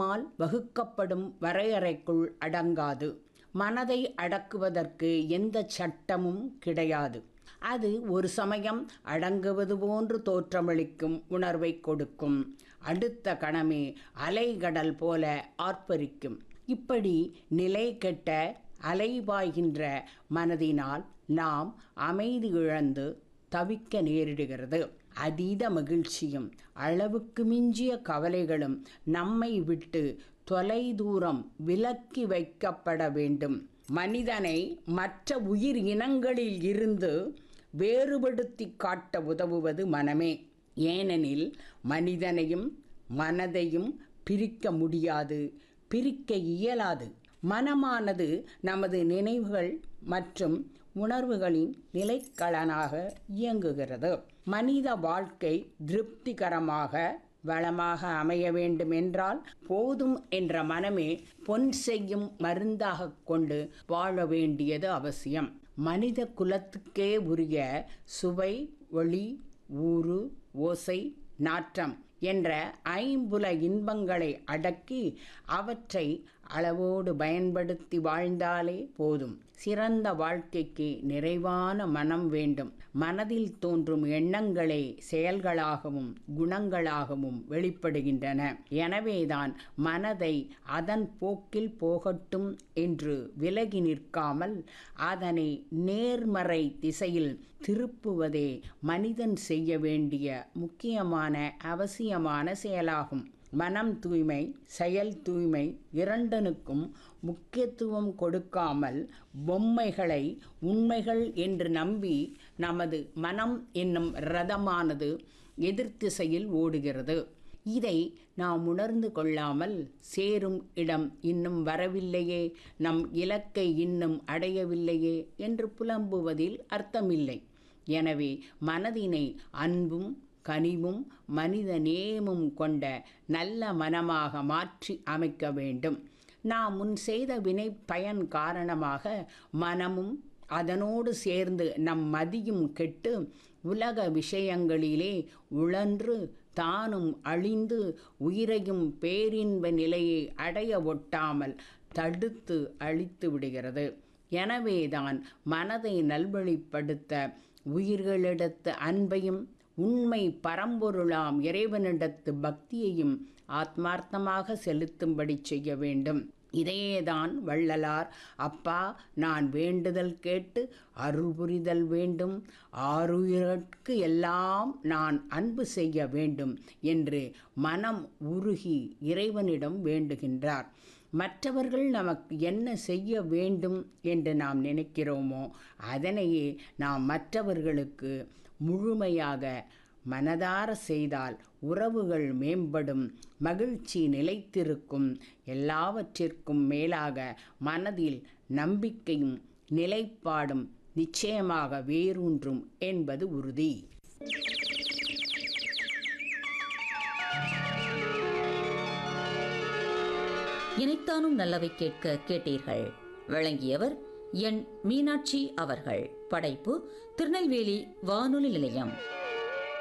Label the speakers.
Speaker 1: நம்மால் வகுக்கப்படும் வரையறைக்குள் அடங்காது மனதை அடக்குவதற்கு எந்த சட்டமும் கிடையாது அது ஒரு சமயம் அடங்குவது போன்று தோற்றமளிக்கும் உணர்வை கொடுக்கும் அடுத்த கணமே அலைகடல் போல ஆர்ப்பரிக்கும் இப்படி நிலை கெட்ட அலைபாய்கின்ற மனதினால் நாம் அமைதி இழந்து தவிக்க நேரிடுகிறது அதீத மகிழ்ச்சியும் அளவுக்கு மிஞ்சிய கவலைகளும் நம்மை விட்டு தொலைதூரம் விலக்கி வைக்கப்பட வேண்டும் மனிதனை மற்ற உயிர் இனங்களில் இருந்து வேறுபடுத்தி காட்ட உதவுவது மனமே ஏனெனில் மனிதனையும் மனதையும் பிரிக்க முடியாது பிரிக்க இயலாது மனமானது நமது நினைவுகள் மற்றும் உணர்வுகளின் நிலைக்களனாக இயங்குகிறது மனித வாழ்க்கை திருப்திகரமாக வளமாக அமைய வேண்டும் என்றால் போதும் என்ற மனமே பொன் செய்யும் மருந்தாக கொண்டு வாழ வேண்டியது அவசியம் மனித குலத்துக்கே உரிய சுவை ஒளி ஊறு ஓசை நாற்றம் என்ற ஐம்புல இன்பங்களை அடக்கி அவற்றை அளவோடு பயன்படுத்தி வாழ்ந்தாலே போதும் சிறந்த வாழ்க்கைக்கு நிறைவான மனம் வேண்டும் மனதில் தோன்றும் எண்ணங்களே செயல்களாகவும் குணங்களாகவும் வெளிப்படுகின்றன எனவேதான் மனதை அதன் போக்கில் போகட்டும் என்று விலகி நிற்காமல் அதனை நேர்மறை திசையில் திருப்புவதே மனிதன் செய்ய வேண்டிய முக்கியமான அவசியமான செயலாகும் மனம் தூய்மை செயல் தூய்மை இரண்டனுக்கும் முக்கியத்துவம் கொடுக்காமல் பொம்மைகளை உண்மைகள் என்று நம்பி நமது மனம் என்னும் ரதமானது எதிர்த்திசையில் ஓடுகிறது இதை நாம் உணர்ந்து கொள்ளாமல் சேரும் இடம் இன்னும் வரவில்லையே நம் இலக்கை இன்னும் அடையவில்லையே என்று புலம்புவதில் அர்த்தமில்லை எனவே மனதினை அன்பும் கனிவும் மனித நேயமும் கொண்ட நல்ல மனமாக மாற்றி அமைக்க வேண்டும் நாம் முன் செய்த வினை பயன் காரணமாக மனமும் அதனோடு சேர்ந்து நம் மதியும் கெட்டு உலக விஷயங்களிலே உழன்று தானும் அழிந்து உயிரையும் பேரின்ப நிலையை அடைய ஒட்டாமல் தடுத்து அழித்து விடுகிறது எனவேதான் மனதை நல்வழிப்படுத்த உயிர்களிடத்து அன்பையும் உண்மை பரம்பொருளாம் இறைவனிடத்து பக்தியையும் ஆத்மார்த்தமாக செலுத்தும்படி செய்ய வேண்டும் இதையேதான் வள்ளலார் அப்பா நான் வேண்டுதல் கேட்டு அருள் புரிதல் வேண்டும் ஆறுயிரற்கு எல்லாம் நான் அன்பு செய்ய வேண்டும் என்று மனம் உருகி இறைவனிடம் வேண்டுகின்றார் மற்றவர்கள் நமக்கு என்ன செய்ய வேண்டும் என்று நாம் நினைக்கிறோமோ அதனையே நாம் மற்றவர்களுக்கு முழுமையாக மனதார செய்தால் உறவுகள் மேம்படும் மகிழ்ச்சி நிலைத்திருக்கும் எல்லாவற்றிற்கும் மேலாக மனதில் நம்பிக்கையும் நிலைப்பாடும் நிச்சயமாக வேரூன்றும் என்பது உறுதி
Speaker 2: இணைத்தானும் நல்லவை கேட்க கேட்டீர்கள் வழங்கியவர் என் மீனாட்சி அவர்கள் படைப்பு திருநெல்வேலி வானொலி நிலையம்